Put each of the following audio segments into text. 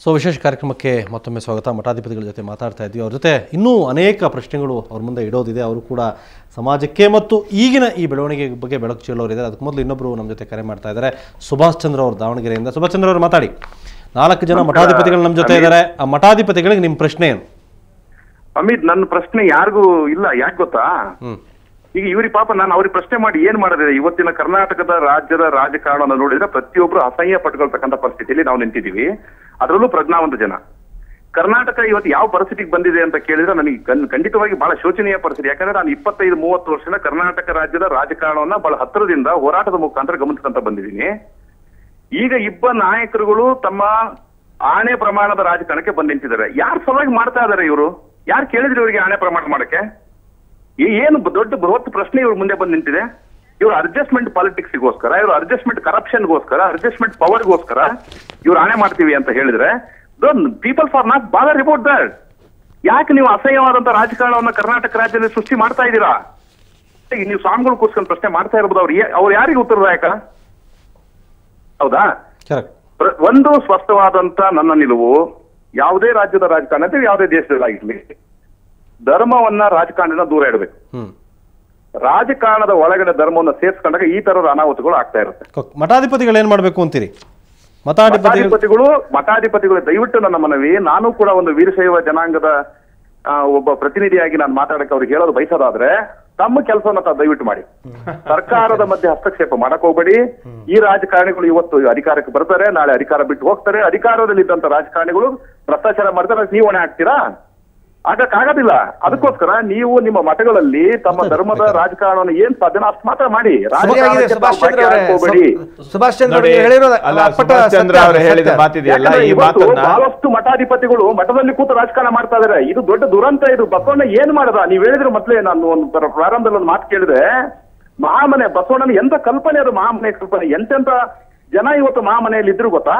So ವಿಶೇಷ ಕಾರ್ಯಕ್ರಮಕ್ಕೆ ಮತ್ತೊಮ್ಮೆ ಸ್ವಾಗತ ಮಠಾಧಿಪತಿಗಳ ಜೊತೆ ಮಾತಾಡ್ತಾ ಇದ್ವಿ ಅವ್ರ ಜೊತೆ ಇನ್ನೂ ಅನೇಕ ಪ್ರಶ್ನೆಗಳು ಅವ್ರ ಮುಂದೆ ಇಡೋದಿದೆ ಅವರು ಕೂಡ ಸಮಾಜಕ್ಕೆ ಮತ್ತು ಈಗಿನ ಈ ಬೆಳವಣಿಗೆ ಬಗ್ಗೆ ಬೆಳಕು ಚೆಲ್ಲೋರಿದ್ದಾರೆ ಅದಕ್ಕೆ ಮೊದಲು ಇನ್ನೊಬ್ಬರು ನಮ್ಮ ಜೊತೆ ಕರೆ ಮಾಡ್ತಾ ಇದ್ದಾರೆ ಸುಭಾಷ್ ಚಂದ್ರ ಅವರು ದಾವಣಗೆರೆಯಿಂದ ಸುಭಾಷ್ ಚಂದ್ರ ಅವರು ಮಾತಾಡಿ ನಾಲ್ಕು ಜನ ಮಠಾಧಿಪತಿಗಳು ನಮ್ಮ ಜೊತೆ ಇದ್ದಾರೆ ಆ ಮಠಾಧಿಪತಿಗಳಿಗೆ ನಿಮ್ಮ ಪ್ರಶ್ನೆ ಏನು ಅಮಿತ್ ನನ್ನ ಪ್ರಶ್ನೆ ಯಾರಿಗೂ ಇಲ್ಲ ಯಾಕೆ ಗೊತ್ತಾ ಹ್ಮ್ ಈಗ ಇವ್ರಿ ಪಾಪ ನಾನು ಅವ್ರಿಗೆ ಪ್ರಶ್ನೆ ಮಾಡಿ ಏನ್ ಮಾಡಿದೆ ಇವತ್ತಿನ ಕರ್ನಾಟಕದ ರಾಜ್ಯದ ರಾಜಕಾರಣ ನೋಡಿದ್ರೆ ಪ್ರತಿಯೊಬ್ರು ಅಸಹ್ಯ ಪಟ್ಕೊಳ್ತಕ್ಕಂಥ ಪರಿಸ್ಥಿತಿಯಲ್ಲಿ ನಾವು ನಿಂತಿದ್ದೀವಿ ಅದರಲ್ಲೂ ಪ್ರಜ್ಞಾವಂತ ಜನ ಕರ್ನಾಟಕ ಇವತ್ತು ಯಾವ ಪರಿಸ್ಥಿತಿಗೆ ಬಂದಿದೆ ಅಂತ ಕೇಳಿದ್ರೆ ನನಗೆ ಖಂಡ್- ಖಂಡಿತವಾಗಿ ಬಹಳ ಶೋಚನೀಯ ಪರಿಸ್ಥಿತಿ ಯಾಕಂದ್ರೆ ನಾನು ಇಪ್ಪತ್ತೈದು ಮೂವತ್ತು ವರ್ಷದ ಕರ್ನಾಟಕ ರಾಜ್ಯದ ರಾಜಕಾರಣವನ್ನ ಬಹಳ ಹತ್ತಿರದಿಂದ ಹೋರಾಟದ ಮುಖಾಂತರ ಗಮನಿಸ್ಕೊಂತ ಬಂದಿದ್ದೀನಿ ಈಗ ಇಬ್ಬ ನಾಯಕರುಗಳು ತಮ್ಮ ಆಣೆ ಪ್ರಮಾಣದ ರಾಜಕಾರಣಕ್ಕೆ ಬಂದ್ ನಿಂತಿದ್ದಾರೆ ಯಾರು ಸಲುವಾಗಿ ಮಾಡ್ತಾ ಇದಾರೆ ಇವರು ಯಾರು ಕೇಳಿದ್ರಿ ಇವರಿಗೆ ಆಣೆ ಪ್ರಮಾಣ ಮಾಡಕ್ಕೆ ಈ- ಏನು ಬ- ದೊಡ್ಡ ಬೃಹತ್ ಪ್ರಶ್ನೆ ಇವ್ರ ಮುಂದೆ ಬಂದು ನಿಂತಿದೆ ಇವ್ರು ಅಡ್ಜಸ್ಟ್ಮೆಂಟ್ ಪಾಲಿಟಿಕ್ಸ್ಗೋಸ್ಕರ ಇವ್ರು ಅಡ್ಜಸ್ಟ್ಮೆಂಟ್ ಕರಪ್ಷನ್ಗೋಸ್ಕರ ಅಡ್ಜಸ್ಟ್ಮೆಂಟ್ ಪವರ್ಗೋಸ್ಕರ ಇವ್ರು ಆಣೆ ಮಾಡ್ತೀವಿ ಅಂತ ಹೇಳಿದ್ರೆ peoples are not bother report that ಯಾಕೆ ನೀವು ಅಸಹ್ಯವಾದಂತ ರಾಜಕಾರಣವನ್ನ ಕರ್ನಾಟಕ ರಾಜ್ಯದಲ್ಲಿ ಸೃಷ್ಟಿ ಮಾಡ್ತಾ ಇದ್ದೀರಾ ಈಗ ನೀವು ಸ್ವಾಮಿಗಳು ಕೂರ್ಸ್ಕೊಂಡು ಪ್ರಶ್ನೆ ಮಾಡ್ತಾ ಇರ್ಬೋದು ಅವ್ರು ಯಾ- ಅವ್ರು ಯಾರಿಗೆ ಉತ್ತರದಾಯಕ ಹೌದಾ ಕರೆಕ್ಟ್ ಪ್ರ- ಒಂದು ಸ್ಪಷ್ಟವಾದಂತ ನನ್ನ ನಿಲುವು ಯಾವುದೇ ರಾಜ್ಯದ ರಾಜಕಾರಣ ಅಂದ್ರೆ ಯಾವುದೇ ದೇಶದಲ್ಲಾಗಿರ್ಲಿ ಧರ್ಮವನ್ನ ರಾಜಕಾರಣದಿಂದ ದೂರ ಇಡಬೇಕು ಹ್ಮ್ ರಾಜಕಾರಣದ ಒಳಗಡೆ ಧರ್ಮವನ್ನ ಸೇರ್ಸ್ಕೊಂಡಾಗ ಈ ತರದ ಅನಾಹುತಗಳು ಆಗ್ತಾ ಇರುತ್ತೆ ಕ- ಮಠಾಧಿಪತಿಗಳು ಏನು ಮಾಡಬೇಕು ಅಂತೀರಿ ಮಠಾಧಿಪತಿಗಳು ಮಠಾಧಿಪತಿಗಳು ಮಠಾಧಿಪತಿಗಳು ದಯವಿಟ್ಟು ನನ್ನ ಮನವಿ ನಾನು ಕೂಡ ಒಂದು ವೀರಶೈವ ಜನಾಂಗದ ಆ, ಒಬ್ಬ ಪ್ರತಿನಿಧಿಯಾಗಿ ನಾನು ಮಾತಾಡಕ್ಕೆ ಅವ್ರಿಗೆ ಹೇಳೋದು ಬಯಸೋದಾದ್ರೆ ತಮ್ಮ ಕೆಲಸವನ್ನ ತಾವು ದಯವಿಟ್ಟು ಮಾಡಿ ಸರ್ಕಾರದ ಮಧ್ಯೆ ಹಸ್ತಕ್ಷೇಪ ಮಾಡಕ್ ಹೋಗ್ಬೇಡಿ ಈ ರಾಜಕಾರಣಿಗಳು ಇವತ್ತು ಅಧಿಕಾರಕ್ಕೆ ಬರ್ತಾರೆ ನಾಳೆ ಅಧಿಕಾರ ಬಿಟ್ಟು ಹೋಗ್ತಾರೆ ಅಧಿಕಾರದಲ್ಲಿದ್ದಂತ ರಾಜಕಾರಣಿಗಳು ಭ್ರಷ್ಟಾಚಾರ ಮಾಡ್ತಾರೆ ಅದಕ್ಕೆ ನೀವು ಹೊಣೆ ಹಾಕ್ತೀರಾ ಆಗಕ್ಕಾಗೋದಿಲ್ಲ ಅದಕ್ಕೋಸ್ಕರ ನೀವು ನಿಮ್ಮ ಮಠಗಳಲ್ಲಿ ತಮ್ಮ ಧರ್ಮದ ರಾಜಕಾರಣವನ್ನು ಏನ್ ಸಾಧ್ಯನೋ ಅಷ್ಟು ಮಾತ್ರ ಮಾಡಿ ಸರಿಯಾಗಿದೆ ರಾಜಕಾರಣಕ್ಕೆ ಸುಭಾಷ್ ತಾವು ಚಂದ್ರ ಭಾಗಿ ಅವರೇ ಹಾಕ್ಕೋಬೇಡಿ. ಸು- ಸುಭಾಷ್ ಚಂದ್ರ ನೋಡಿ, ಅವರು ಹೇಳಿರೋದು ಅಲ್ಲ, ಅಪ್ಪಟ ಸುಭಾಷ್ ಚಂದ್ರ ಸತ್ಯ, ಅವರು ಹೇಳಿದ ಸತ್ಯ. ಮಾತಿದೆಯಲ್ಲ ಯಾಕಂದ್ರೆ ಈ ಇವತ್ತು ಮಾತನ್ನ ಬಹಳಷ್ಟು ಮಠಾಧಿಪತಿಗಳು ಮಠದಲ್ಲಿ ಕೂತು ರಾಜಕಾರಣ ಮಾಡ್ತಾ ಇದಾರೆ ಇದು ದೊಡ್ಡ ದುರಂತ ಇದು ಬಸವಣ್ಣ ಏನ್ ಮಾಡದ ನೀವ್ ಹೇಳಿದ್ರೆ ಮೊದ್ಲೇ ನಾನು ಒಂದು ಪ್ರ- ಪ್ರಾರಂಭದಲ್ಲಿ ಒಂದು ಮಾತು ಕೇಳಿದೆ ಮಹಾಮನೆ ಬಸವಣ್ಣನ ಎಂತ ಕಲ್ಪನೆ ಅದು ಮಹಾಮನೆ ಕಲ್ಪನೆ ಎಂತೆಂತ ಜನ ಇವತ್ತು ಮಹಾಮನೆಯಲ್ಲಿ ಇದ್ರು ಗೊತ್ತಾ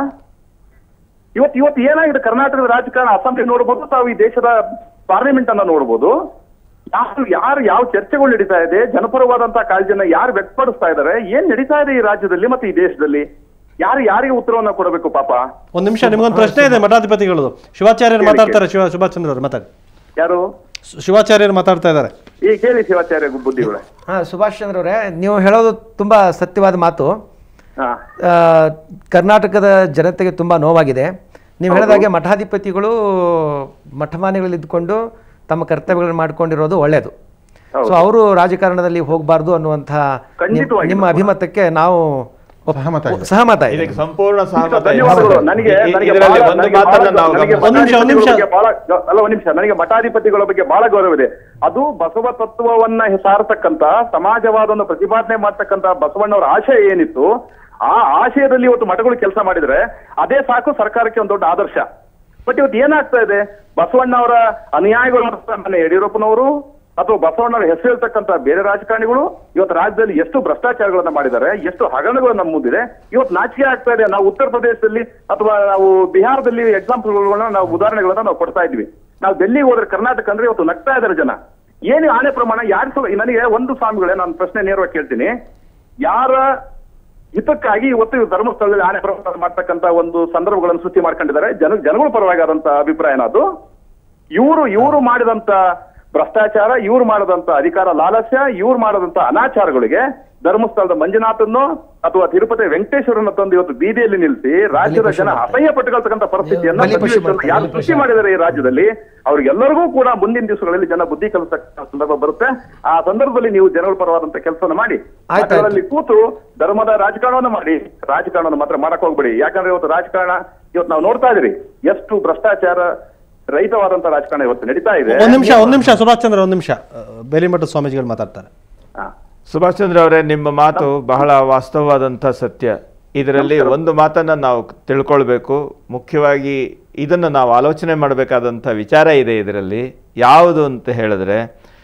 ಇವತ್ತು ಇವತ್ತು ಏನಾಗಿದೆ ಕರ್ನಾಟಕದ ರಾಜಕಾರಣ ಅಸೆಂಬ್ಲಿ ನೋಡ್ಬೋದು ತಾವು ಈ ದೇಶದ ಪಾರ್ಲಿಮೆಂಟ್ ಅನ್ನ ನೋಡ್ಬೋದು ಯಾರು ಯಾರು ಯಾವ ಚರ್ಚೆಗಳು ನಡೀತಾ ಇದೆ ಜನಪರವಾದಂತಹ ಕಾಳಜಿಯನ್ನ ಯಾರು ವ್ಯಕ್ತಪಡಿಸ್ತಾ ಇದ್ದಾರೆ ಏನ್ ನಡೀತಾ ಇದೆ ಈ ರಾಜ್ಯದಲ್ಲಿ ಮತ್ತೆ ಈ ದೇಶದಲ್ಲಿ ಯಾರು ಯಾರಿಗೆ ಉತ್ತರವನ್ನ ಕೊಡಬೇಕು ಪಾಪ ಒಂದು ನಿಮಿಷ ನಿಮ್ಗೊಂದು ಪ್ರಶ್ನೆ ಇದೆ ಮಠಾಧಿಪತಿಗಳದು ಶಿವಾಚಾರ್ಯರು ಮಾತಾಡ್ತಾರೆ ಶಿವ ಸುಭಾಷ್ ಚಂದ್ರ ಅವರು ಮಾತಾಡಿ ಯಾರು ಶಿ- ಶಿವಾಚಾರ್ಯರು ಮಾತಾಡ್ತಾ ಇದ್ದಾರೆ ಈ ಕೇಳಿ ಶಿವಾಚಾರ್ಯ ಬುದ್ಧಿಗಳೇ ಹಾ ಸುಭಾಷ್ ಚಂದ್ರ ಅವರೇ ನೀವು ಹೇಳೋದು ತುಂಬಾ ಸತ್ಯವಾದ ಮಾತು ಹಾ ಆ, ಕರ್ನಾಟಕದ ಜನತೆಗೆ ತುಂಬಾ ನೋವಾಗಿದೆ ನೀವು ಹೇಳಿದಾಗೆ ಮಠಾಧಿಪತಿಗಳು ಮಠಮಾನ್ಯಗಳಲ್ಲಿ ಇದ್ಕೊಂಡು ತಮ್ಮ ಕರ್ತವ್ಯಗಳನ್ನು ಮಾಡ್ಕೊಂಡಿರೋದು ಒಳ್ಳೆಯದು ಹೌದು. ಸೊ ಅವರು ರಾಜಕಾರಣದಲ್ಲಿ ಹೋಗಬಾರ್ದು ಅನ್ನುವಂಥ ನಿಮ್- ಖಂಡಿತವಾಗಿ. ನಿಮ್ಮ ಅಭಿಮತಕ್ಕೆ ನಾವು ಒಪ್- ಸಹಮತ ಇದೆ. ಸಹಮತ ಇದೆ ಇದಕ್ಕೆ ಸಂಪೂರ್ಣ ಸಹಮತ ಇದೆ. ಧನ್ಯವಾದಗಳು ನನಗೆ ಇ- ನನಗೆ ಇದರಲ್ಲಿ ಬಹಳ- ಒಂದು ನನಗೆ ಮಾತನ್ನ ಬಹಳ- ನಾವು ನನಗೆ ಗಮನಿಸಬೇಕು. ಒಂದು ನಿಮಿಷ, ಒಂದು ನಿಮಿಷ. ಮಠಾಧಿಪತಿಗಳ ಬಗ್ಗೆ ಬಹಳ ಅಲ್ಲ ಒಂದ್ ನಿಮಿಷ ನನಗೆ ಮಠಾಧಿಪತಿಗಳ ಬಗ್ಗೆ ಬಹಳ ಗೌರವ ಇದೆ ಅದು ಬಸವ ತತ್ವವನ್ನ ಸಾರತಕ್ಕಂತ ಸಮಾಜವಾದ ಒಂದು ಪ್ರತಿಪಾದನೆ ಮಾಡ್ತಕ್ಕಂತ ಬಸವಣ್ಣವರ ಆಶಯ ಏನಿತ್ತು ಆ ಆಶಯದಲ್ಲಿ ಇವತ್ತು ಮಠಗಳು ಕೆಲಸ ಮಾಡಿದ್ರೆ ಅದೇ ಸಾಕು ಸರ್ಕಾರಕ್ಕೆ ಒಂದು ದೊಡ್ಡ ಆದರ್ಶ ಬಟ್ ಇವತ್ತು ಏನಾಗ್ತಾ ಇದೆ ಬಸವಣ್ಣವರ ಅನುಯಾಯಿಗಳು ಮನೆ ಯಡಿಯೂರಪ್ಪನವರು ಅಥವಾ ಬಸವಣ್ಣವರ ಹೆಸರು ಹೇಳ್ತಕ್ಕಂತ ಬೇರೆ ರಾಜಕಾರಣಿಗಳು ಇವತ್ತು ರಾಜ್ಯದಲ್ಲಿ ಎಷ್ಟು ಭ್ರಷ್ಟಾಚಾರಗಳನ್ನ ಮಾಡಿದ್ದಾರೆ ಎಷ್ಟು ಹಗರಣಗಳು ನಮ್ಮ ಮುಂದಿದೆ ಇವತ್ತು ನಾಚಿಕೆ ಆಗ್ತಾ ಇದೆ ನಾವು ಉತ್ತರ ಪ್ರದೇಶದಲ್ಲಿ ಅಥವಾ ನಾವು ಬಿಹಾರದಲ್ಲಿ ಎಕ್ಸಾಂಪಲ್ಗಳನ್ನ ನಾವು ಉದಾಹರಣೆಗಳನ್ನ ನಾವು ಕೊಡ್ತಾ ಇದ್ವಿ ನಾವು ಡೆಲ್ಲಿಗೆ ಹೋದ್ರೆ ಕರ್ನಾಟಕ ಅಂದ್ರೆ ಇವತ್ತು ನಗ್ತಾ ಇದ್ದಾರೆ ಜನ ಏನು ಆಣೆ ಪ್ರಮಾಣ ಯಾರು ಸಲ ನನಗೆ ಒಂದು ಸ್ವಾಮಿಗಳೇ ನಾನು ಪ್ರಶ್ನೆ ನೇರವಾಗಿ ಕೇಳ್ತೀನಿ ಯಾರ ಹಿತಕ್ಕಾಗಿ ಇವತ್ತು ಇವ್ರು ಧರ್ಮಸ್ಥಳದಲ್ಲಿ ಆಣೆ ಪ್ರಮಾಣ ಮಾಡ್ತಕ್ಕಂತ ಒಂದು ಸಂದರ್ಭಗಳನ್ನು ಸೃಷ್ಟಿ ಮಾಡ್ಕೊಂಡಿದ್ದಾರೆ ಜನ ಜನಗಳ ಪರವಾಗಿ ಆದಂತ ಅಭಿಪ್ರಾಯನ ಅದು ಇವರು ಇವರು ಮಾಡಿದಂತ ಭ್ರಷ್ಟಾಚಾರ ಇವ್ರು ಮಾಡದಂತ ಅಧಿಕಾರ ಲಾಲಸ್ಯ ಇವ್ರು ಮಾಡದಂತ ಅನಾಚಾರಗಳಿಗೆ ಧರ್ಮಸ್ಥಳದ ಮಂಜುನಾಥನ್ನು ಅಥವಾ ತಿರುಪತಿ ವೆಂಕಟೇಶ್ವರನ್ನ ತಂದು ಇವತ್ತು ಬೀದಿಯಲ್ಲಿ ನಿಲ್ಲಿಸಿ ರಾಜ್ಯದ ಜನ ಅಸಹ್ಯ ಪಟ್ಟುಕೊಳ್ತಕ್ಕಂಥ ಪರಿಸ್ಥಿತಿಯನ್ನ ಬಲಿಪಶು ಸನ್ನಿವೇಶವನ್ನ ಯಾರು ಮಾಡ್ತಾರೆ. ಸೃಷ್ಟಿ ಮಾಡಿದ್ದಾರೆ ಈ ರಾಜ್ಯದಲ್ಲಿ ಅವ್ರಿಗೆಲ್ಲರಿಗೂ ಕೂಡ ಮುಂದಿನ ದಿವಸಗಳಲ್ಲಿ ಜನ ಬುದ್ಧಿ ಕಲಿಸ್ತಕ್ಕಂಥ ಸಂದರ್ಭ ಬರುತ್ತೆ ಆ ಸಂದರ್ಭದಲ್ಲಿ ನೀವು ಜನಗಳ ಪರವಾದಂತ ಕೆಲಸವನ್ನು ಮಾಡಿ ಆಯ್ತು. ಮಠಗಳಲ್ಲಿ ಕೂತು ಧರ್ಮದ ರಾಜಕಾರಣವನ್ನು ಮಾಡಿ ರಾಜಕಾರಣವನ್ನು ಮಾತ್ರ ಮಾಡಕ್ ಹೋಗ್ಬೇಡಿ ಯಾಕಂದ್ರೆ ಇವತ್ತು ರಾಜಕಾರಣ ಇವತ್ತು ನಾವು ನೋಡ್ತಾ ಇದೀವಿ ಎಷ್ಟು ಭ್ರಷ್ಟಾಚಾರ ರಹಿತವಾದಂತ ರಾಜಕಾರಣ ಇವತ್ತು ನಡೀತಾ ಇದೆ ಒಂದು ನಿಮಿಷ ಒಂದು ನಿಮಿಷ ಸುಭಾಷ್ ಚಂದ್ರ ಒಂದು ನಿಮಿಷ ಬೇಲಿಮಠ ಸ್ವಾಮೀಜಿಗಳು ಮಾತಾಡ್ತಾರೆ ಹಾ. ಸುಭಾಷ್ ಚಂದ್ರ ಅವರೇ ನಿಮ್ಮ ಮಾತು ಬಹಳ ವಾಸ್ತವವಾದಂಥ ಸತ್ಯ ಇದರಲ್ಲಿ ಒಂದು ಮಾತನ್ನ ನಾವು ತಿಳ್ಕೊಳ್ಬೇಕು ಮುಖ್ಯವಾಗಿ ಇದನ್ನು ನಾವು ಆಲೋಚನೆ ಮಾಡಬೇಕಾದಂಥ ವಿಚಾರ ಇದೆ ಇದರಲ್ಲಿ ಯಾವುದು ಅಂತ ಹೇಳಿದ್ರೆ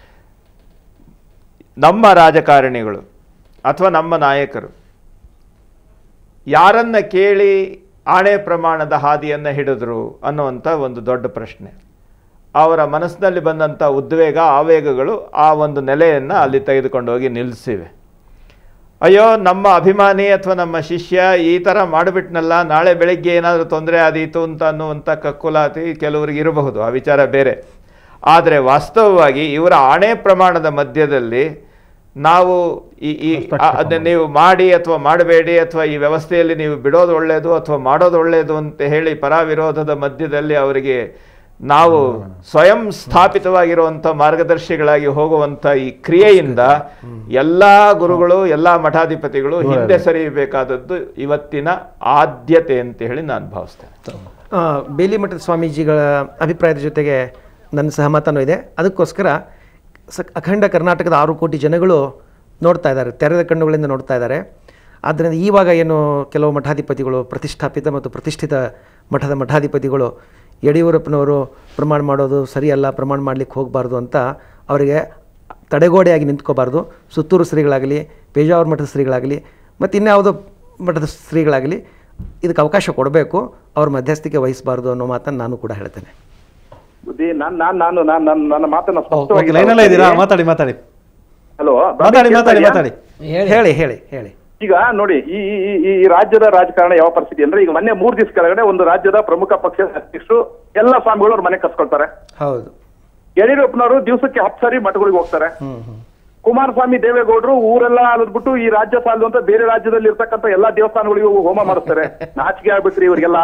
ನಮ್ಮ ರಾಜಕಾರಣಿಗಳು ಅಥವಾ ನಮ್ಮ ನಾಯಕರು ಯಾರನ್ನ ಕೇಳಿ ಆಣೆ ಪ್ರಮಾಣದ ಹಾದಿಯನ್ನು ಹಿಡಿದ್ರು ಅನ್ನುವಂಥ ಒಂದು ದೊಡ್ಡ ಪ್ರಶ್ನೆ ಅವರ ಮನಸ್ಸಿನಲ್ಲಿ ಬಂದಂಥ ಉದ್ವೇಗ ಆವೇಗಗಳು ಆ ಒಂದು ನೆಲೆಯನ್ನು ಅಲ್ಲಿ ತೆಗೆದುಕೊಂಡು ಹೋಗಿ ನಿಲ್ಲಿಸಿವೆ ಅಯ್ಯೋ ನಮ್ಮ ಅಭಿಮಾನಿ ಅಥವಾ ನಮ್ಮ ಶಿಷ್ಯ ಈ ಥರ ಮಾಡಿಬಿಟ್ನಲ್ಲ ನಾಳೆ ಬೆಳಗ್ಗೆ ಏನಾದರೂ ತೊಂದರೆ ಆದೀತು ಅಂತ ಅನ್ನುವಂಥ ಕಕ್ಕುಲಾತಿ ಕೆಲವರಿಗೆ ಇರಬಹುದು ಆ ವಿಚಾರ ಬೇರೆ ಆದರೆ ವಾಸ್ತವವಾಗಿ ಇವರ ಆಣೆ ಪ್ರಮಾಣದ ಮಧ್ಯದಲ್ಲಿ ನಾವು ಈ ಈ ಆ- ಅದನ್ನ ನೀವು ಮಾಡಿ ಅಥವಾ ಮಾಡಬೇಡಿ ಅಥವಾ ಈ ವ್ಯವಸ್ಥೆಯಲ್ಲಿ ನೀವು ಬಿಡೋದು ಒಳ್ಳೆಯದು ಅಥವಾ ಮಾಡೋದು ಒಳ್ಳೆಯದು ಅಂತ ಹೇಳಿ ಪರ ವಿರೋಧದ ಮಧ್ಯದಲ್ಲಿ ಅವರಿಗೆ ನಾವು ಸ್ವಯಂ ಸ್ಥಾಪಿತವಾಗಿರುವಂಥ ಮಾರ್ಗದರ್ಶಿಗಳಾಗಿ ಹೋಗುವಂಥ ಈ ಕ್ರಿಯೆಯಿಂದ ಎಲ್ಲ ಗುರುಗಳು ಎಲ್ಲ ಮಠಾಧಿಪತಿಗಳು ಹಿಂದೆ ಸರಿಯಬೇಕಾದದ್ದು ಇವತ್ತಿನ ಆದ್ಯತೆ ಅಂತ ಹೇಳಿ ನಾನು ಭಾವಿಸ್ತೇನೆ ಆ, ಬೇಲಿ ಮಠದ ಸ್ವಾಮೀಜಿಗಳ ಅಭಿಪ್ರಾಯದ ಜೊತೆಗೆ ನನ್ನ ಸಹಮತನೂ ಇದೆ ಅದಕ್ಕೋಸ್ಕರ ಸ ಅಖಂಡ ಕರ್ನಾಟಕದ ಆರು ಕೋಟಿ ಜನಗಳು ನೋಡ್ತಾ ಇದ್ದಾರೆ ತೆರೆದ ಕಣ್ಣುಗಳಿಂದ ನೋಡ್ತಾ ಇದ್ದಾರೆ ಆದ್ದರಿಂದ ಈವಾಗ ಏನು ಕೆಲವು ಮಠಾಧಿಪತಿಗಳು ಪ್ರತಿಷ್ಠಾಪಿತ ಮತ್ತು ಪ್ರತಿಷ್ಠಿತ ಮಠದ ಮಠಾಧಿಪತಿಗಳು ಯಡಿಯೂರಪ್ಪನವರು ಪ್ರಮಾಣ ಮಾಡೋದು ಸರಿಯಲ್ಲ ಪ್ರಮಾಣ ಮಾಡಲಿಕ್ಕೆ ಹೋಗಬಾರ್ದು ಅಂತ ಅವರಿಗೆ ತಡೆಗೋಡೆಯಾಗಿ ನಿಂತ್ಕೋಬಾರ್ದು ಸುತ್ತೂರು ಶ್ರೀಗಳಾಗಲಿ ಪೇಜಾವರ ಮಠದ ಶ್ರೀಗಳಾಗಲಿ ಮತ್ತು ಇನ್ಯಾವುದೋ ಮಠದ ಶ್ರೀಗಳಾಗಲಿ ಇದಕ್ಕೆ ಅವಕಾಶ ಕೊಡಬೇಕು ಅವ್ರ ಮಧ್ಯಸ್ಥಿಕೆ ವಹಿಸಬಾರ್ದು ಅನ್ನೋ ಮಾತನ್ನು ನಾನು ಕೂಡ ಹೇಳ್ತೇನೆ ಬುದ್ಧಿ ನಾನ್ ನಾನ್ ನಾನು ನಾನ್ ನನ್ನ ನನ್ನ ಮಾತನ್ನ ಓಕೆ ಸ್ಪಷ್ಟವಾಗಿ ಲೈನಲ್ಲೇ ಇದ್ದೀರಾ ಮಾತಾಡಿ ಮಾತಾಡಿ ಹಲೋ ಮಾತಾಡಿ ಮಾತಾಡಿ ಮಾತಾಡಿ ಹೇಳಿ ಹೇಳಿ ಹೇಳಿ ಈಗ ನೋಡಿ ಈ ಈ- ಈ- ಈ ರಾಜ್ಯದ ರಾಜಕಾರಣ ಯಾವ ಪರಿಸ್ಥಿತಿ ಅಂದ್ರೆ ಈಗ ಮೊನ್ನೆ ಮೂರ್ ದಿವಸ ಕೆಳಗಡೆ ಒಂದು ರಾಜ್ಯದ ಪ್ರಮುಖ ಪಕ್ಷದ ಅಧ್ಯಕ್ಷರು ಎಲ್ಲ ಸ್ವಾಮಿಗಳು ಅವ್ರ ಮನೆ ಕಸ್ಕೊಳ್ತಾರೆ ಹೌದು ಯಡಿಯೂರಪ್ಪನವರು ದಿವಸಕ್ಕೆ ಹತ್ತು ಸಾರಿ ಮಠಗಳಿಗೆ ಹೋಗ್ತಾರೆ ಹ್ಞೂ ಹ್ಞೂ ಕುಮಾರಸ್ವಾಮಿ ದೇವೇಗೌಡರು ಊರೆಲ್ಲ ಅಲದ್ಬಿಟ್ಟು ಈ ರಾಜ್ಯ ಸಾಲದು ಅಂತ ಬೇರೆ ರಾಜ್ಯದಲ್ಲಿ ಇರ್ತಕ್ಕಂಥ ಎಲ್ಲಾ ದೇವಸ್ಥಾನಗಳಿಗೂ ಹೋಮ ಮಾಡಿಸ್ತಾರೆ ನಾಚಿಕೆ ಆಗ್ಬೇಕ್ರಿ ಇವ್ರಿಗೆಲ್ಲ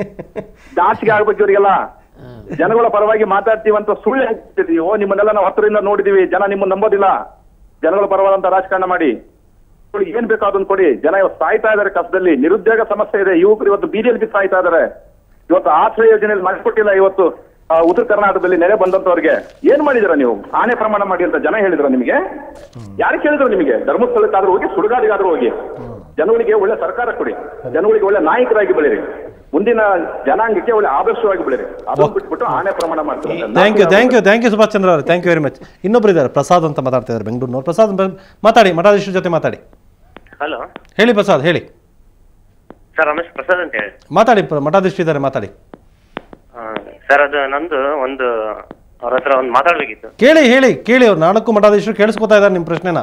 ನಾಚಿಕೆ ಆಗ್ಬೇಕು ಇವ್ರಿಗೆಲ್ಲ ಜನಗಳ ಪರವಾಗಿ ಮಾತಾಡ್ತೀವಂತ ಸುಳ್ಳು ಹೇಳ್ತಿದೀವಿ ಓ ನಿಮ್ಮನ್ನೆಲ್ಲ ನಾವು ಹತ್ತರಿಂದ ನೋಡಿದೀವಿ ಜನ ನಿಮ್ಮನ್ನ ನಂಬೋದಿಲ್ಲ ಜನಗಳ ಪರವಾದಂತ ರಾಜಕಾರಣ ಮಾಡಿ ಇವ್ರಿಗೆ ಏನ್ ಬೇಕು ಅದನ್ನ ಕೊಡಿ ಜನ ಇವತ್ತು ಸಾಯ್ತಾ ಇದಾರೆ ಕಸದಲ್ಲಿ ನಿರುದ್ಯೋಗ ಸಮಸ್ಯೆ ಇದೆ ಯುವಕರು ಇವತ್ತು ಬೀದಿಯಲ್ಲಿ ಸಾಯ್ತಾ ಇದಾರೆ ಇವತ್ತು ಆಶ್ರಯ ಯೋಜನೆಯಲ್ಲಿ ಮಾಡಿಕೊಟ್ಟಿಲ್ಲ ಇವತ್ತು ಆ, ಉತ್ತರ ಕರ್ನಾಟಕದಲ್ಲಿ ನೆಲೆ ಬಂದಂತವ್ರಿಗೆ ಏನ್ ಮಾಡಿದಿರ ನೀವು ಆನೆ ಪ್ರಮಾಣ ಮಾಡಿ ಅಂತ ಜನ ಹೇಳಿದ್ರ ನಿಮಗೆ ಯಾರು ಕೇಳಿದ್ರು ನಿಮಗೆ ಧರ್ಮಸ್ಥಳಕ್ಕಾದ್ರೂ ಹೋಗಿ ಸುಡುಗಾಡಿಗಾದ್ರೂ ಹೋಗಿ ಜನಗಳಿಗೆ ಒಳ್ಳೆ ಸರ್ಕಾರ ಕೊಡಿ ಜನಗಳಿಗೆ ಒಳ್ಳೆ ನಾಯಕರಾಗಿ ಬೆಳಿರಿ ಮುಂದಿನ ಜನಾಂಗಕ್ಕೆ ಒಳ್ಳೆ ಆದರ್ಶವಾಗಿ ಬೆಳಿರಿ ಅದನ್ನ ಬಿಟ್ಬಿಟ್ಟು ಆನೆ ಪ್ರಮಾಣ ಮಾಡ್ತಾರೆ thank you thank you thank you Subhash Chandra ಅವರು ಥ್ಯಾಂಕ್ ಯು ವೆರಿ ಮಚ್ ಇನ್ನೊಬ್ರು ಇದ್ದಾರೆ ಪ್ರಸಾದ್ ಅಂತ ಮಾತಾಡ್ತಾ ಇದ್ದಾರೆ ಬೆಂಗಳೂರಿನವ್ರು ಪ್ರಸಾದ್ ಬ- ಮಾತಾಡಿ ಮಠಾಧೀಶರ ಜೊತೆ ಮಾತಾಡಿ ಹಲೋ ಹೇಳಿ ಪ್ರಸಾದ್ ಹೇಳಿ ಸರ್ ರಮೇಶ್ ಪ್ರಸಾದ್ ಅಂತ ಹೇಳಿ ಮಾತಾಡಿ ಪ್ರ- ಮಠಾಧೀಶರು ಇದ್ದಾರೆ ಮಾತಾಡಿ ಸರ್ ಅದು ನಂದು ಒಂದು ಅವ್ರ ಹತ್ರ ಒಂದು ಮಾತಾಡ್ಬೇಕಿತ್ತು ಕೇಳಿ ಹೇಳಿ ಕೇಳಿ ಅವ್ರು ನಾಲ್ಕು ಮಠಾಧೀಶರು ಕೇಳಿಸ್ಕೊತಾ ಇದ್ದಾರೆ ನಿಮ್ಮ ಪ್ರಶ್ನೆನ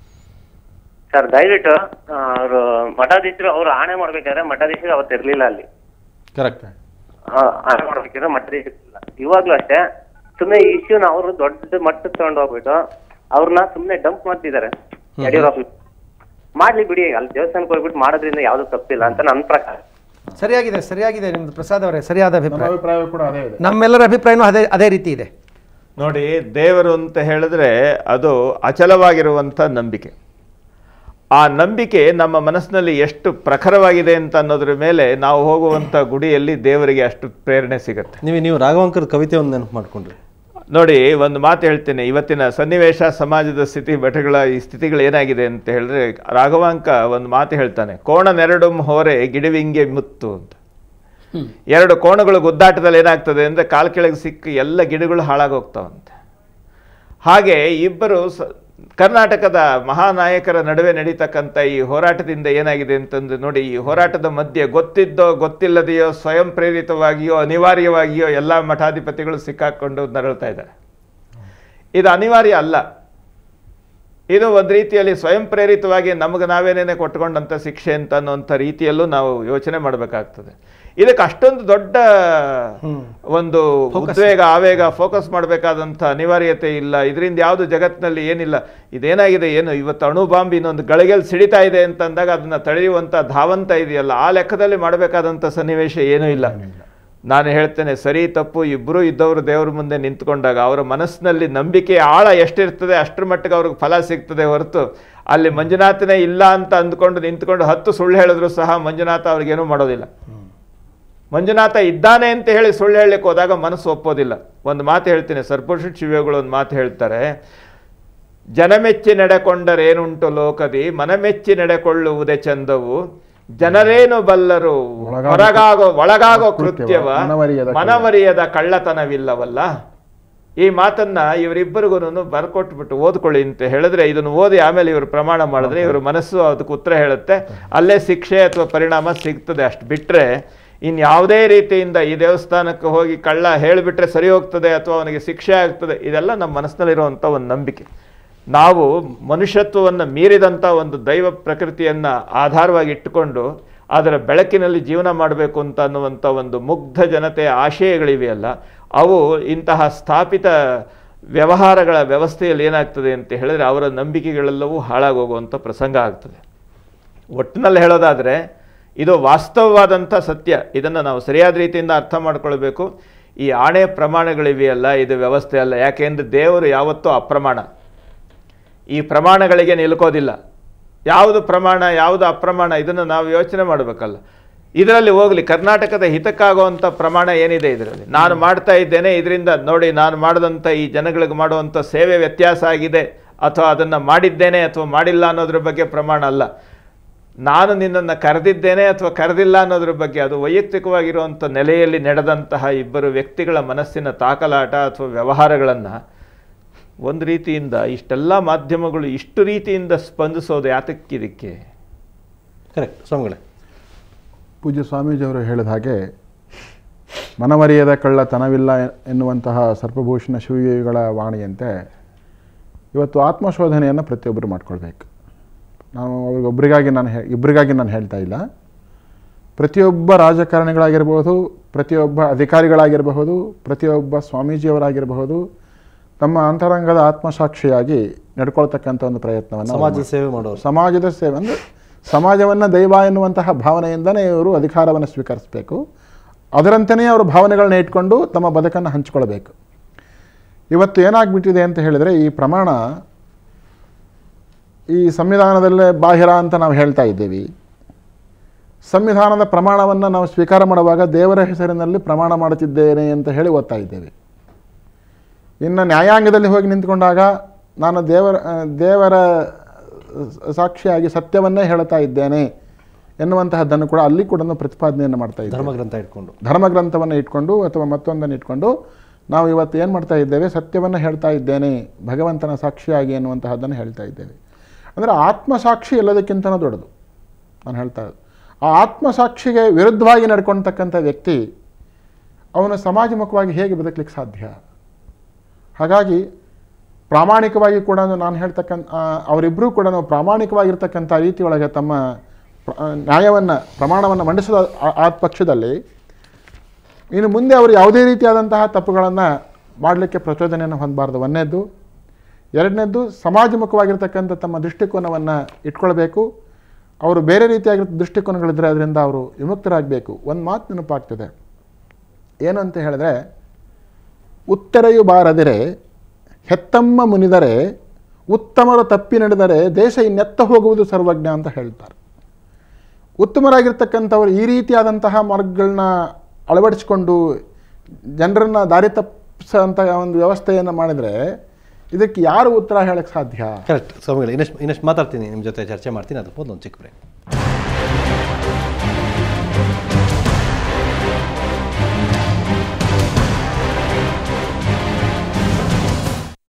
ಸರ್ ದಯವಿಟ್ಟು ಅವರು ಮಠಾಧೀಶರು ಅವ್ರು ಆಣೆ ಮಾಡ್ಬೇಕಾದ್ರೆ ಮಠಾಧೀಶರು ಅವತ್ತು ಇರ್ಲಿಲ್ಲ ಅಲ್ಲಿ ಕರೆಕ್ಟ್ ಆ, ಆಣೆ ಮಾಡ್ಬೇಕಾದ್ರೆ ಮಠಾಧೀಶರು ಇಲ್ಲ ಇವಾಗ್ಲೂ ಅಷ್ಟೇ ಸುಮ್ಮನೆ ಈ ಇಶ್ಯೂನ ಅವರು ದೊಡ್ಡ ಮಟ್ಟಕ್ಕೆ ತಗೊಂಡು ಹೋಗ್ಬಿಟ್ಟು ಅವ್ರನ್ನ ಸುಮ್ಮನೆ ಡಂಪ್ ಮಾಡ್ತಿದ್ದಾರೆ ಯಡಿಯೂರಪ್ಪ ಮಾಡ್ಲಿ ಬಿಡಿ ಅಲ್ಲಿ ದೇವಸ್ಥಾನಕ್ಕೆ ಹೋಗ್ಬಿಟ್ಟು ಮಾಡೋದ್ರಿಂದ ಯಾವ್ದು ತಪ್ಪಿಲ್ಲ ಅಂತ ನನ್ನ ಪ್ರಕಾರ ಸರಿಯಾಗಿದೆ ಸರಿಯಾಗಿದೆ ನಿಮ್ದು ಪ್ರಸಾದ್ ಅವರೇ ಸರಿಯಾದ ನಮ್ಮ ಅಭಿಪ್ರಾಯ ಅಭಿಪ್ರಾಯ ಕೂಡ ಅದೇ ಇದೆ ನಮ್ಮೆಲ್ಲರ ಅಭಿಪ್ರಾಯನೂ ಅದೇ ಅದೇ ರೀತಿ ಇದೆ ನೋಡಿ ದೇವರು ಅಂತ ಹೇಳಿದ್ರೆ ಅದು ಅಚಲವಾಗಿರುವಂಥ ನಂಬಿಕೆ ಆ ನಂಬಿಕೆ ನಮ್ಮ ಮನಸ್ಸಿನಲ್ಲಿ ಎಷ್ಟು ಪ್ರಖರವಾಗಿದೆ ಅಂತ ಅನ್ನೋದ್ರ ಮೇಲೆ ನಾವು ಹೋಗುವಂಥ ಗುಡಿಯಲ್ಲಿ ದೇವರಿಗೆ ಅಷ್ಟು ಪ್ರೇರಣೆ ಸಿಗುತ್ತೆ ನೀವು ನೀವು ರಾಘವಂಕರ್ ಕವಿತೆ ಒಂದು ನೆನಪು ಮಾಡ್ಕೊಂಡ್ರಿ ನೋಡಿ ಒಂದು ಮಾತು ಹೇಳ್ತೀನಿ ಇವತ್ತಿನ ಸನ್ನಿವೇಶ ಸಮಾಜದ ಸ್ಥಿತಿ ಮಠಗಳ ಈ ಸ್ಥಿತಿಗಳು ಏನಾಗಿದೆ ಅಂತ ಹೇಳಿದ್ರೆ ರಾಘವಾಂಕ ಒಂದು ಮಾತು ಹೇಳ್ತಾನೆ ಕೋಣ ನೆರಡುಂ ಹೋರೆ ಗಿಡವಿಂಗೆ ಮುತ್ತು ಅಂತ ಎರಡು ಕೋಣಗಳು ಗುದ್ದಾಟದಲ್ಲಿ ಏನಾಗ್ತದೆ ಅಂದರೆ ಕಾಲ್ ಕೆಳಗೆ ಸಿಕ್ಕ ಎಲ್ಲ ಗಿಡಗಳು ಹಾಳಾಗೋಗ್ತಾವಂತೆ ಹಾಗೆ ಇಬ್ಬರು ಸ ಕರ್ನಾಟಕದ ಮಹಾನಾಯಕರ ನಡುವೆ ನಡೀತಕ್ಕಂಥ ಈ ಹೋರಾಟದಿಂದ ಏನಾಗಿದೆ ಅಂತಂದ್ರೆ ನೋಡಿ ಈ ಹೋರಾಟದ ಮಧ್ಯೆ ಗೊತ್ತಿದ್ದೋ ಗೊತ್ತಿಲ್ಲದೆಯೋ ಸ್ವಯಂ ಪ್ರೇರಿತವಾಗಿಯೋ ಅನಿವಾರ್ಯವಾಗಿಯೋ ಎಲ್ಲ ಮಠಾಧಿಪತಿಗಳು ಸಿಕ್ಕಾಕೊಂಡು ನರಳ್ತಾ ಇದ್ದಾರೆ ಇದು ಅನಿವಾರ್ಯ ಅಲ್ಲ ಇದು ಒಂದು ರೀತಿಯಲ್ಲಿ ಸ್ವಯಂ ಪ್ರೇರಿತವಾಗಿ ನಮಗೆ ನಾವೇನೇನೆ ಕೊಟ್ಕೊಂಡಂಥ ಶಿಕ್ಷೆ ಅಂತ ಅನ್ನೋಂಥ ರೀತಿಯಲ್ಲೂ ನಾವು ಯೋಚನೆ ಮಾಡಬೇಕಾಗ್ತದೆ ಇದಕ್ಕೆ ಅಷ್ಟೊಂದು ದೊಡ್ಡ ಒಂದು ಉದ್ವೇಗ ಆವೇಗ ಫೋಕಸ್ ಮಾಡಬೇಕಾದಂಥ ಅನಿವಾರ್ಯತೆ ಇಲ್ಲ ಇದರಿಂದ ಯಾವುದು ಜಗತ್ತಿನಲ್ಲಿ ಏನಿಲ್ಲ ಇದೇನಾಗಿದೆ ಏನು ಇವತ್ತು ಅಣು ಬಾಂಬ್ ಇನ್ನೊಂದು ಗಳಿಗೆಲ್ ಸಿಡಿತಾ ಇದೆ ಅಂತಂದಾಗ ಅದನ್ನ ತಡೆಯುವಂಥ ಧಾವಂತ ಇದೆಯಲ್ಲ ಆ ಲೆಕ್ಕದಲ್ಲಿ ಮಾಡಬೇಕಾದಂಥ ಸನ್ನಿವೇಶ ಏನೂ ಇಲ್ಲ ನಾನು ಹೇಳ್ತೇನೆ ಸರಿ ತಪ್ಪು ಇಬ್ಬರು ಇದ್ದವರು ದೇವ್ರ ಮುಂದೆ ನಿಂತ್ಕೊಂಡಾಗ ಅವರ ಮನಸ್ಸಿನಲ್ಲಿ ನಂಬಿಕೆ ಆಳ ಎಷ್ಟಿರ್ತದೆ ಅಷ್ಟರ ಮಟ್ಟಿಗೆ ಅವ್ರಿಗೆ ಫಲ ಸಿಗ್ತದೆ ಹೊರತು ಅಲ್ಲಿ ಮಂಜುನಾಥನೇ ಇಲ್ಲ ಅಂತ ಅಂದ್ಕೊಂಡು ನಿಂತ್ಕೊಂಡು ಹತ್ತು ಸುಳ್ಳು ಹೇಳಿದ್ರು ಸಹ ಮಂಜುನಾಥ ಅವ್ರಿಗೇನೂ ಮಾಡೋದಿಲ್ಲ ಮಂಜುನಾಥ ಇದ್ದಾನೆ ಅಂತ ಹೇಳಿ ಸುಳ್ಳು ಹೇಳಲಿಕ್ಕೆ ಹೋದಾಗ ಮನಸ್ಸು ಒಪ್ಪೋದಿಲ್ಲ ಒಂದು ಮಾತು ಹೇಳ್ತೀನಿ ಸರ್ಪುರುಷ ಶಿವ್ಯಗಳು ಒಂದು ಮಾತು ಹೇಳ್ತಾರೆ ಜನಮೆಚ್ಚಿ ನಡೆಕೊಂಡರೇನುಂಟು ಲೋಕದಿ ಮನಮೆಚ್ಚಿ ನಡೆಕೊಳ್ಳುವುದೇ ಚಂದವು ಜನರೇನು ಬಲ್ಲರು ಒಳಗಾಗೋ- ಹೊರಗಾಗೋ ಒಳಗಾಗೋ ಕೃತ್ಯವ, ಕೃತ್ಯವ ಮನವರಿಯದ ಕಳ್ಳ. ಮನವರಿಯದ ಕಳ್ಳತನವಿಲ್ಲವಲ್ಲ ಈ ಮಾತನ್ನ ಇವರಿಬ್ಬರಿಗೂ ಬರ್ಕೊಟ್ಬಿಟ್ಟು ಓದ್ಕೊಳ್ಳಿ ಅಂತ ಹೇಳಿದ್ರೆ ಇದನ್ನು ಓದಿ ಆಮೇಲೆ ಇವರು ಪ್ರಮಾಣ ಮಾಡಿದ್ರೆ ಇವ್ರ ಮನಸ್ಸು ಅದಕ್ಕೆ ಉತ್ತರ ಹೇಳುತ್ತೆ ಅಲ್ಲೇ ಶಿಕ್ಷೆ ಅಥವಾ ಪರಿಣಾಮ ಸಿಗ್ತದೆ ಅಷ್ಟು ಬಿಟ್ರೆ ಇನ್ ಯಾವುದೇ ರೀತಿಯಿಂದ ಈ ದೇವಸ್ಥಾನಕ್ಕೆ ಹೋಗಿ ಕಳ್ಳ ಹೇಳಿಬಿಟ್ರೆ ಸರಿ ಹೋಗ್ತದೆ ಅಥವಾ ಅವನಿಗೆ ಶಿಕ್ಷೆ ಆಗ್ತದೆ ಇದೆಲ್ಲ ನಮ್ಮ ಮನಸ್ಸಿನಲ್ಲಿರುವಂಥ ಒಂದು ನಂಬಿಕೆ ನಾವು ಮನುಷ್ಯತ್ವವನ್ನು ಮೀರಿದಂಥ ಒಂದು ದೈವ ಪ್ರಕೃತಿಯನ್ನು ಆಧಾರವಾಗಿ ಇಟ್ಟುಕೊಂಡು ಅದರ ಬೆಳಕಿನಲ್ಲಿ ಜೀವನ ಮಾಡಬೇಕು ಅಂತ ಅನ್ನುವಂಥ ಒಂದು ಮುಗ್ಧ ಜನತೆಯ ಆಶಯಗಳಿವೆಯಲ್ಲ ಅವು ಇಂತಹ ಸ್ಥಾಪಿತ ವ್ಯವಹಾರಗಳ ವ್ಯವಸ್ಥೆಯಲ್ಲಿ ಏನಾಗ್ತದೆ ಅಂತ ಹೇಳಿದ್ರೆ ಅವರ ನಂಬಿಕೆಗಳೆಲ್ಲವೂ ಹಾಳಾಗೋಗುವಂಥ ಪ್ರಸಂಗ ಆಗ್ತದೆ ಒಟ್ಟಿನಲ್ಲಿ ಹೇಳೋದಾದರೆ ಇದು ವಾಸ್ತವವಾದಂಥ ಸತ್ಯ ಇದನ್ನು ನಾವು ಸರಿಯಾದ ರೀತಿಯಿಂದ ಅರ್ಥ ಮಾಡ್ಕೊಳ್ಬೇಕು ಈ ಆಣೆ ಪ್ರಮಾಣಗಳಿವೆಯಲ್ಲ ಇದು ವ್ಯವಸ್ಥೆ ಅಲ್ಲ ಯಾಕೆಂದರೆ ದೇವರು ಯಾವತ್ತೂ ಅಪ್ರಮಾಣ ಈ ಪ್ರಮಾಣಗಳಿಗೆ ನಿಲ್ಕೋದಿಲ್ಲ ಯಾವುದು ಪ್ರಮಾಣ ಯಾವುದು ಅಪ್ರಮಾಣ ಇದನ್ನು ನಾವು ಯೋಚನೆ ಮಾಡಬೇಕಲ್ಲ ಇದರಲ್ಲಿ ಹೋಗಲಿ ಕರ್ನಾಟಕದ ಹಿತಕ್ಕಾಗುವಂಥ ಪ್ರಮಾಣ ಏನಿದೆ ಇದರಲ್ಲಿ ನಾನು ಮಾಡ್ತಾ ಇದ್ದೇನೆ ಇದರಿಂದ ನೋಡಿ ನಾನು ಮಾಡಿದಂಥ ಈ ಜನಗಳಿಗೆ ಮಾಡುವಂಥ ಸೇವೆ ವ್ಯತ್ಯಾಸ ಆಗಿದೆ ಅಥವಾ ಅದನ್ನು ಮಾಡಿದ್ದೇನೆ ಅಥವಾ ಮಾಡಿಲ್ಲ ಅನ್ನೋದ್ರ ಬಗ್ಗೆ ಪ್ರಮಾಣ ಅಲ್ಲ ನಾನು ನಿನ್ನನ್ನು ಕರೆದಿದ್ದೇನೆ ಅಥವಾ ಕರೆದಿಲ್ಲ ಅನ್ನೋದ್ರ ಬಗ್ಗೆ ಅದು ವೈಯಕ್ತಿಕವಾಗಿರುವಂಥ ನೆಲೆಯಲ್ಲಿ ನಡೆದಂತಹ ಇಬ್ಬರು ವ್ಯಕ್ತಿಗಳ ಮನಸ್ಸಿನ ತಾಕಲಾಟ ಅಥವಾ ವ್ಯವಹಾರಗಳನ್ನು ಒಂದು ರೀತಿಯಿಂದ ಇಷ್ಟೆಲ್ಲ ಮಾಧ್ಯಮಗಳು ಇಷ್ಟು ರೀತಿಯಿಂದ ಸ್ಪಂದಿಸೋದು ಯಾತಕ್ಕಿದಕ್ಕೆ ಕರೆಕ್ಟ್ ಸ್ವಾಮಿಗಳೇ ಪೂಜ್ಯ ಸ್ವಾಮೀಜಿಯವರು ಹೇಳಿದ ಹಾಗೆ ಮನಮರಿಯದ ಕಳ್ಳತನವಿಲ್ಲ ಎನ್ನುವಂತಹ ಸರ್ಪಭೂಷಣ ಶಿವಯೋಗಿಗಳ ವಾಣಿಯಂತೆ ಇವತ್ತು ಆತ್ಮಶೋಧನೆಯನ್ನು ಪ್ರತಿಯೊಬ್ಬರು ಮಾಡ್ಕೊಳ್ಬೇಕು ನಾವು ಅವ್ರಿಗೊಬ್ಬರಿಗಾಗಿ ನಾನು ಹೇ ಇಬ್ಬರಿಗಾಗಿ ನಾನು ಹೇಳ್ತಾ ಇಲ್ಲ ಪ್ರತಿಯೊಬ್ಬ ರಾಜಕಾರಣಿಗಳಾಗಿರ್ಬೋದು ಪ್ರತಿಯೊಬ್ಬ ಅಧಿಕಾರಿಗಳಾಗಿರಬಹುದು ಪ್ರತಿಯೊಬ್ಬ ಸ್ವಾಮೀಜಿಯವರಾಗಿರಬಹುದು ತಮ್ಮ ಅಂತರಂಗದ ಆತ್ಮಸಾಕ್ಷಿಯಾಗಿ ನಡ್ಕೊಳ್ತಕ್ಕಂಥ ಒಂದು ಪ್ರಯತ್ನವನ್ನು ಅವ್ರು ಸಮಾಜದ ಸೇವೆ ಮಾಡೋರು ಸಮಾಜದ ಸೇವೆ ಅಂದರೆ ಸಮಾಜವನ್ನು ದೈವ ಎನ್ನುವಂತಹ ಭಾವನೆಯಿಂದನೇ ಇವರು ಅಧಿಕಾರವನ್ನು ಸ್ವೀಕರಿಸಬೇಕು ಅದರಂತೆಯೇ ಅವರು ಭಾವನೆಗಳನ್ನ ಇಟ್ಕೊಂಡು ತಮ್ಮ ಬದುಕನ್ನು ಹಂಚಿಕೊಳ್ಬೇಕು ಇವತ್ತು ಏನಾಗ್ಬಿಟ್ಟಿದೆ ಅಂತ ಹೇಳಿದರೆ ಈ ಪ್ರಮಾಣ ಈ ಸಂವಿಧಾನದಲ್ಲೇ ಬಾಹಿರ ಅಂತ ನಾವು ಹೇಳ್ತಾ ಇದ್ದೀವಿ ಸಂವಿಧಾನದ ಪ್ರಮಾಣವನ್ನು ನಾವು ಸ್ವೀಕಾರ ಮಾಡುವಾಗ ದೇವರ ಹೆಸರಿನಲ್ಲಿ ಪ್ರಮಾಣ ಮಾಡುತ್ತಿದ್ದೇನೆ ಅಂತ ಹೇಳಿ ಓದ್ತಾ ಇದ್ದೇವೆ ಇನ್ನು ನ್ಯಾಯಾಂಗದಲ್ಲಿ ಹೋಗಿ ನಿಂತ್ಕೊಂಡಾಗ ನಾನು ದೇವರ ಆ, ದೇವರ ಸಾಕ್ಷಿಯಾಗಿ ಸತ್ಯವನ್ನೇ ಹೇಳ್ತಾ ಇದ್ದೇನೆ ಎನ್ನುವಂತಹದ್ದನ್ನು ಕೂಡ ಅಲ್ಲಿ ಕೂಡ ಪ್ರತಿಪಾದನೆಯನ್ನು ಮಾಡ್ತಾ ಇದ್ದೇವೆ ಧರ್ಮಗ್ರಂಥ ಇಟ್ಕೊಂಡು ಧರ್ಮಗ್ರಂಥವನ್ನು ಇಟ್ಕೊಂಡು ಅಥವಾ ಮತ್ತೊಂದನ್ನು ಇಟ್ಕೊಂಡು ನಾವು ಇವತ್ತು ಏನು ಮಾಡ್ತಾ ಇದ್ದೇವೆ ಸತ್ಯವನ್ನು ಹೇಳ್ತಾ ಇದ್ದೇನೆ ಭಗವಂತನ ಸಾಕ್ಷಿಯಾಗಿ ಎನ್ನುವಂತಹದ್ದನ್ನು ಹೇಳ್ತಾ ಇದ್ದೇವೆ ಅಂದರೆ ಆತ್ಮಸಾಕ್ಷಿ ಎಲ್ಲದಕ್ಕಿಂತನೂ ದೊಡ್ಡದು ನಾನು ಹೇಳ್ತಾ ಇರೋದು ಆ ಆತ್ಮಸಾಕ್ಷಿಗೆ ವಿರುದ್ಧವಾಗಿ ನಡ್ಕೊಳ್ತಕ್ಕಂಥ ವ್ಯಕ್ತಿ ಅವನು ಸಮಾಜಮುಖವಾಗಿ ಹೇಗೆ ಬದುಕಲಿಕ್ಕೆ ಸಾಧ್ಯ ಹಾಗಾಗಿ ಪ್ರಾಮಾಣಿಕವಾಗಿ ಕೂಡ ನಾನು ಹೇಳ್ತಕ್ಕಂಥ ಅವರಿಬ್ಬರೂ ಕೂಡ ಪ್ರಾಮಾಣಿಕವಾಗಿರ್ತಕ್ಕಂಥ ರೀತಿಯೊಳಗೆ ತಮ್ಮ ಪ್ರ- ಆ, ನ್ಯಾಯವನ್ನು ಪ್ರಮಾಣವನ್ನು ಮಂಡಿಸಿದ ಆ- ಆ ಪಕ್ಷದಲ್ಲಿ ಇನ್ನು ಮುಂದೆ ಅವರು ಯಾವುದೇ ರೀತಿಯಾದಂತಹ ತಪ್ಪುಗಳನ್ನು ಮಾಡಲಿಕ್ಕೆ ಪ್ರಚೋದನೆಯನ್ನು ಹೊಂದಬಾರ್ದು ಒಂದನೇದ್ದು ಎರಡನೇದ್ದು ಸಮಾಜಮುಖವಾಗಿರ್ತಕ್ಕಂಥ ತಮ್ಮ ದೃಷ್ಟಿಕೋನವನ್ನು ಇಟ್ಕೊಳ್ಬೇಕು ಅವರು ಬೇರೆ ರೀತಿಯಾಗಿರೋ ದೃಷ್ಟಿಕೋನಗಳಿದ್ದರೆ ಅದರಿಂದ ಅವರು ವಿಮುಕ್ತರಾಗಬೇಕು ಒಂದು ಮಾತು ನೆನಪಾಗ್ತದೆ ಏನು ಅಂತ ಹೇಳಿದ್ರೆ ಉತ್ತರೆಯು ಬಾರದಿರೆ ಹೆತ್ತಮ್ಮ ಮುನಿದರೆ ಉತ್ತಮರು ತಪ್ಪಿ ನಡೆದರೆ ದೇಶ ಇನ್ನೆತ್ತ ಹೋಗುವುದು ಸರ್ವಜ್ಞ ಅಂತ ಹೇಳ್ತಾರೆ ಉತ್ತಮರಾಗಿರ್ತಕ್ಕಂಥವ್ರು ಈ ರೀತಿಯಾದಂತಹ ಮಾರ್ಗಗಳನ್ನ ಅಳವಡಿಸಿಕೊಂಡು ಜನರನ್ನು ದಾರಿ ತಪ್ಪಿಸೋಂಥ ಒಂದು ವ್ಯವಸ್ಥೆಯನ್ನು ಮಾಡಿದರೆ ಇದಕ್ಕೆ ಯಾರು ಉತ್ತರ ಹೇಳಕ್ಕೆ ಸಾಧ್ಯ ಕರೆಕ್ಟ್ ಸ್ವಾಮಿಗಳೇ ಇನ್ನಷ್ಟು ಇನ್ನಷ್ಟು ಮಾತಾಡ್ತೀನಿ ನಿಮ್ಮ ಜೊತೆ ಚರ್ಚೆ ಮಾಡ್ತೀನಿ ಅದಕ್ಕೆ ಮೊದಲು ಒಂದು ಚಿಕ್ಕ ಬ್ರೇಕ್